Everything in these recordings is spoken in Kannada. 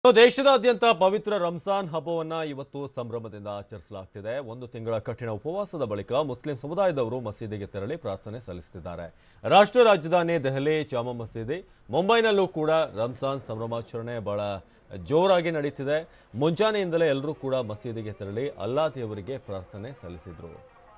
ದೇಶದಾದ್ಯಂತ ಪವಿತ್ರ ರಂಜಾನ್ ಹಬ್ಬವನ್ನ ಇವತ್ತು ಸಂಭ್ರಮದಿಂದ ಆಚರಿಸಲಾಗ್ತಿದೆ ಒಂದು ತಿಂಗಳ ಕಠಿಣ ಉಪವಾಸದ ಬಳಿಕ ಮುಸ್ಲಿಂ ಸಮುದಾಯದವರು ಮಸೀದಿಗೆ ತೆರಳಿ ಪ್ರಾರ್ಥನೆ ಸಲ್ಲಿಸುತ್ತಿದ್ದಾರೆ ರಾಷ್ಟ್ರ ರಾಜಧಾನಿ ದೆಹಲಿ ಜಾಮಾ ಮಸೀದಿ ಮುಂಬೈನಲ್ಲೂ ಕೂಡ ರಂಜಾನ್ ಸಂಭ್ರಮಾಚರಣೆ ಬಹಳ ಜೋರಾಗಿ ನಡೀತಿದೆ ಮುಂಜಾನೆಯಿಂದಲೇ ಎಲ್ಲರೂ ಕೂಡ ಮಸೀದಿಗೆ ತೆರಳಿ ಅಲ್ಲಾ ದೇವರಿಗೆ ಪ್ರಾರ್ಥನೆ ಸಲ್ಲಿಸಿದ್ರು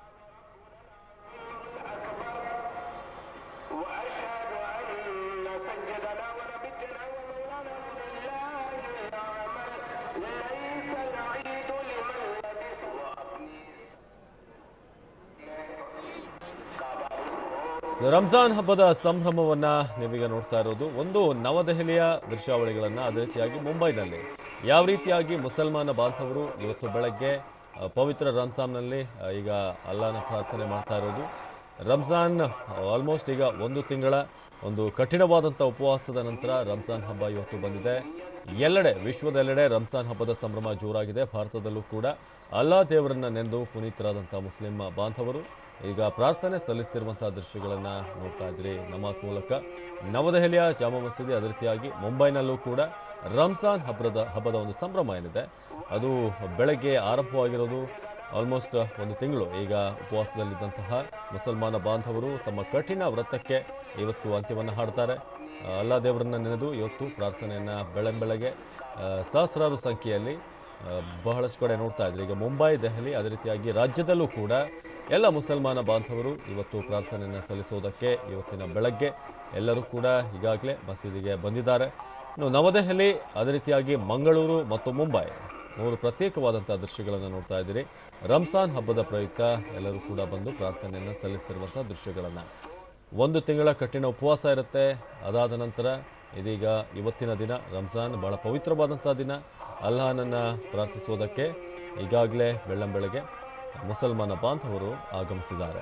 ರಂಜಾನ್ ಹಬ್ಬದ ಸಂಭ್ರಮವನ್ನ ನೀವೀಗ ನೋಡ್ತಾ ಇರೋದು ಒಂದು ನವದೆಹಲಿಯ ದೃಶ್ಯಾವಳಿಗಳನ್ನ ಅದೇ ರೀತಿಯಾಗಿ ಮುಂಬೈನಲ್ಲಿ ಯಾವ ರೀತಿಯಾಗಿ ಮುಸಲ್ಮಾನ ಬಾಂಧವರು ಇವತ್ತು ಬೆಳಗ್ಗೆ ಆ, ಪವಿತ್ರ ರಂಜಾನ್ನಲ್ಲಿ ಆ, ಈಗ ಅಲ್ಲಾನ ಪ್ರಾರ್ಥನೆ ಮಾಡ್ತಾ ಇರೋದು ರಂಜಾನ್ ಆಲ್ಮೋಸ್ಟ್ ಈಗ ಒಂದು ತಿಂಗಳ ಒಂದು ಕಠಿಣವಾದಂಥ ಉಪವಾಸದ ನಂತರ ರಂಜಾನ್ ಹಬ್ಬ ಇವತ್ತು ಬಂದಿದೆ ಎಲ್ಲೆಡೆ ವಿಶ್ವದೆಲ್ಲೆಡೆ ರಂಜಾನ್ ಹಬ್ಬದ ಸಂಭ್ರಮ ಜೋರಾಗಿದೆ ಭಾರತದಲ್ಲೂ ಕೂಡ ಅಲ್ಲಾ ದೇವರನ್ನ ನೆಂದು ಪುನೀತರಾದಂಥ ಮುಸ್ಲಿಂ ಬಾಂಧವರು ಈಗ ಪ್ರಾರ್ಥನೆ ಸಲ್ಲಿಸ್ತಿರುವಂತಹ ದೃಶ್ಯಗಳನ್ನು ನೋಡ್ತಾ ಇದ್ರಿ ನಮಾಜ್ ಮೂಲಕ ನವದೆಹಲಿಯ ಜಾಮಾ ಮಸೀದಿ ಅದೇ ರೀತಿಯಾಗಿ ಮುಂಬೈನಲ್ಲೂ ಕೂಡ ರಂಜಾನ್ ಹಬ್ಬದ ಹಬ್ಬದ ಒಂದು ಸಂಭ್ರಮ ಏನಿದೆ ಅದು ಬೆಳಗ್ಗೆ ಆರಂಭವಾಗಿರೋದು ಆಲ್ಮೋಸ್ಟ್ ಒಂದು ತಿಂಗಳು ಈಗ ಉಪವಾಸದಲ್ಲಿದ್ದಂತಹ ಮುಸಲ್ಮಾನ ಬಾಂಧವರು ತಮ್ಮ ಕಠಿಣ ವ್ರತಕ್ಕೆ ಇವತ್ತು ಅಂತ್ಯವನ್ನು ಹಾಡ್ತಾರೆ ಆ, ಅಲ್ಲಾ ದೇವರನ್ನ ನೆನೆದು ಇವತ್ತು ಪ್ರಾರ್ಥನೆಯನ್ನು ಬೆಳಂಬೆಳಗ್ಗೆ ಆ, ಸಹಸ್ರಾರು ಸಂಖ್ಯೆಯಲ್ಲಿ ಆ, ಬಹಳಷ್ಟು ಕಡೆ ನೋಡ್ತಾ ಇದ್ರಿ ಈಗ ಮುಂಬೈ ದೆಹಲಿ ಅದೇ ರೀತಿಯಾಗಿ ರಾಜ್ಯದಲ್ಲೂ ಕೂಡ ಎಲ್ಲ ಮುಸಲ್ಮಾನ ಬಾಂಧವರು ಇವತ್ತು ಪ್ರಾರ್ಥನೆಯನ್ನು ಸಲ್ಲಿಸೋದಕ್ಕೆ ಇವತ್ತಿನ ಬೆಳಗ್ಗೆ ಎಲ್ಲರೂ ಕೂಡ ಈಗಾಗಲೇ ಮಸೀದಿಗೆ ಬಂದಿದ್ದಾರೆ ಇನ್ನು ನವದೆಹಲಿ ಅದೇ ರೀತಿಯಾಗಿ ಮಂಗಳೂರು ಮತ್ತು ಮುಂಬೈ ಮೂರು ಪ್ರತ್ಯೇಕವಾದಂಥ ದೃಶ್ಯಗಳನ್ನು ನೋಡ್ತಾ ಇದ್ದೀರಿ ರಂಜಾನ್ ಹಬ್ಬದ ಪ್ರಯುಕ್ತ ಎಲ್ಲರೂ ಕೂಡ ಬಂದು ಪ್ರಾರ್ಥನೆಯನ್ನು ಸಲ್ಲಿಸ್ತಿರುವಂಥ ದೃಶ್ಯಗಳನ್ನು ಒಂದು ತಿಂಗಳ ಕಠಿಣ ಉಪವಾಸ ಇರುತ್ತೆ ಅದಾದ ನಂತರ ಇದೀಗ ಇವತ್ತಿನ ದಿನ ರಂಜಾನ್ ಬಹಳ ಪವಿತ್ರವಾದಂಥ ದಿನ ಅಲ್ಲಾಹನನ್ನು ಪ್ರಾರ್ಥಿಸುವುದಕ್ಕೆ ಈಗಾಗಲೇ ಬೆಳ್ಳಂಬೆಳಗ್ಗೆ ಮುಸಲ್ಮಾನ ಬಾಂಧವರು ಆಗಮಿಸಿದ್ದಾರೆ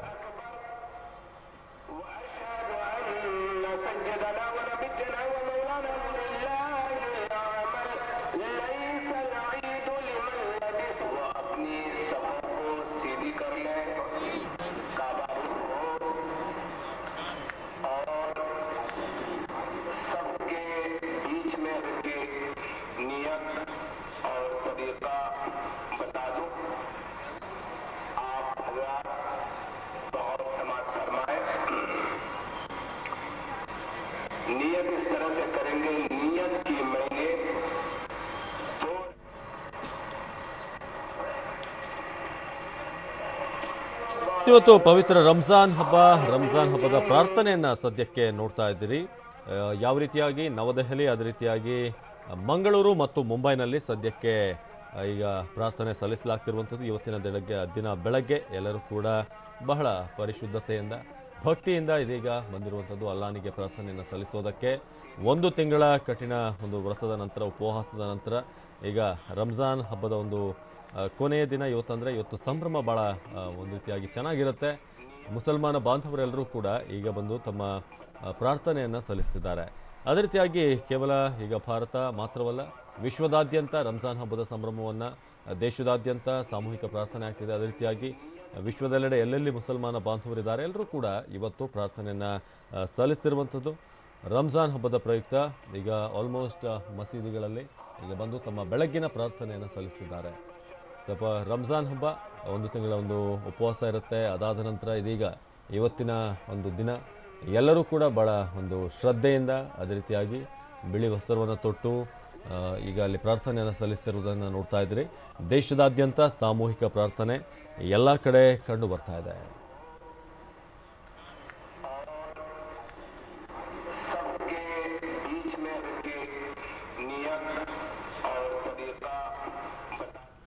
सबके बीच में उनकी नियत और तरीका बता दूं आप हजरात बहुत समाज फरमाए नियत इस तरह से करेंगे नियत की मैंने दो ಇವತ್ತು ಪವಿತ್ರ ರಂಜಾನ್ ಹಬ್ಬ ರಂಜಾನ್ ಹಬ್ಬದ ಪ್ರಾರ್ಥನೆಯನ್ನ ಸದ್ಯಕ್ಕೆ ನೋಡ್ತಾ ಇದ್ದೀರಿ ಆ, ಯಾವ ರೀತಿಯಾಗಿ ನವದೆಹಲಿ ಅದೇ ರೀತಿಯಾಗಿ ಮಂಗಳೂರು ಮತ್ತು ಮುಂಬೈನಲ್ಲಿ ಸದ್ಯಕ್ಕೆ ಆ, ಈಗ ಪ್ರಾರ್ಥನೆ ಸಲ್ಲಿಸಲಾಗ್ತಿರುವಂಥದ್ದು ಇವತ್ತಿನ ಬೆಳಗ್ಗೆ ದಿನ ಬೆಳಗ್ಗೆ ಎಲ್ಲರೂ ಕೂಡ ಬಹಳ ಪರಿಶುದ್ಧತೆಯಿಂದ ಭಕ್ತಿಯಿಂದ ಇದೀಗ ಬಂದಿರುವಂಥದ್ದು ಅಲ್ಲಾನಿಗೆ ಪ್ರಾರ್ಥನೆಯನ್ನು ಸಲ್ಲಿಸೋದಕ್ಕೆ ಒಂದು ತಿಂಗಳ ಕಠಿಣ ಒಂದು ವ್ರತದ ನಂತರ ಉಪವಾಸದ ನಂತರ ಈಗ ರಂಜಾನ್ ಹಬ್ಬದ ಒಂದು ಆ, ಕೊನೆಯ ದಿನ ಇವತ್ತಂದರೆ ಇವತ್ತು ಸಂಭ್ರಮ ಭಾಳ ಆ, ಒಂದು ರೀತಿಯಾಗಿ ಚೆನ್ನಾಗಿರುತ್ತೆ ಮುಸಲ್ಮಾನ ಬಾಂಧವರೆಲ್ಲರೂ ಕೂಡ ಈಗ ಬಂದು ತಮ್ಮ ಆ, ಪ್ರಾರ್ಥನೆಯನ್ನು ಸಲ್ಲಿಸ್ತಿದ್ದಾರೆ ಅದೇ ರೀತಿಯಾಗಿ ಕೇವಲ ಈಗ ಭಾರತ ಮಾತ್ರವಲ್ಲ ವಿಶ್ವದಾದ್ಯಂತ ರಂಜಾನ್ ಹಬ್ಬದ ಸಂಭ್ರಮವನ್ನು ದೇಶದಾದ್ಯಂತ ಸಾಮೂಹಿಕ ಪ್ರಾರ್ಥನೆ ಆಗ್ತಿದೆ ಅದೇ ರೀತಿಯಾಗಿ ವಿಶ್ವದೆಲ್ಲೆಡೆ ಎಲ್ಲೆಲ್ಲಿ ಮುಸಲ್ಮಾನ ಬಾಂಧವರಿದ್ದಾರೆ ಎಲ್ಲರೂ ಕೂಡ ಇವತ್ತು ಪ್ರಾರ್ಥನೆಯನ್ನು ಆ, ಸಲ್ಲಿಸ್ತಿರುವಂಥದ್ದು ರಂಜಾನ್ ಹಬ್ಬದ ಪ್ರಯುಕ್ತ ಈಗ ಆಲ್ಮೋಸ್ಟ್ ಮಸೀದಿಗಳಲ್ಲಿ ಈಗ ಬಂದು ತಮ್ಮ ಬೆಳಗ್ಗಿನ ಪ್ರಾರ್ಥನೆಯನ್ನು ಸಲ್ಲಿಸಿದ್ದಾರೆ ಸ್ವಲ್ಪ ರಂಜಾನ್ ಹಬ್ಬ ಒಂದು ತಿಂಗಳ ಒಂದು ಉಪವಾಸ ಇರುತ್ತೆ ಅದಾದ ನಂತರ ಇದೀಗ ಇವತ್ತಿನ ಒಂದು ದಿನ ಎಲ್ಲರೂ ಕೂಡ ಭಾಳ ಒಂದು ಶ್ರದ್ಧೆಯಿಂದ ಅದೇ ರೀತಿಯಾಗಿ ಬಿಳಿ ವಸ್ತ್ರವನ್ನು ತೊಟ್ಟು ಆ, ಈಗ ಅಲ್ಲಿ ಪ್ರಾರ್ಥನೆಯನ್ನು ಸಲ್ಲಿಸ್ತಿರುವುದನ್ನು ನೋಡ್ತಾ ಇದ್ದೀರಿ ದೇಶದಾದ್ಯಂತ ಸಾಮೂಹಿಕ ಪ್ರಾರ್ಥನೆ ಎಲ್ಲ ಕಡೆ ಕಂಡು ಬರ್ತಾ ಇದೆ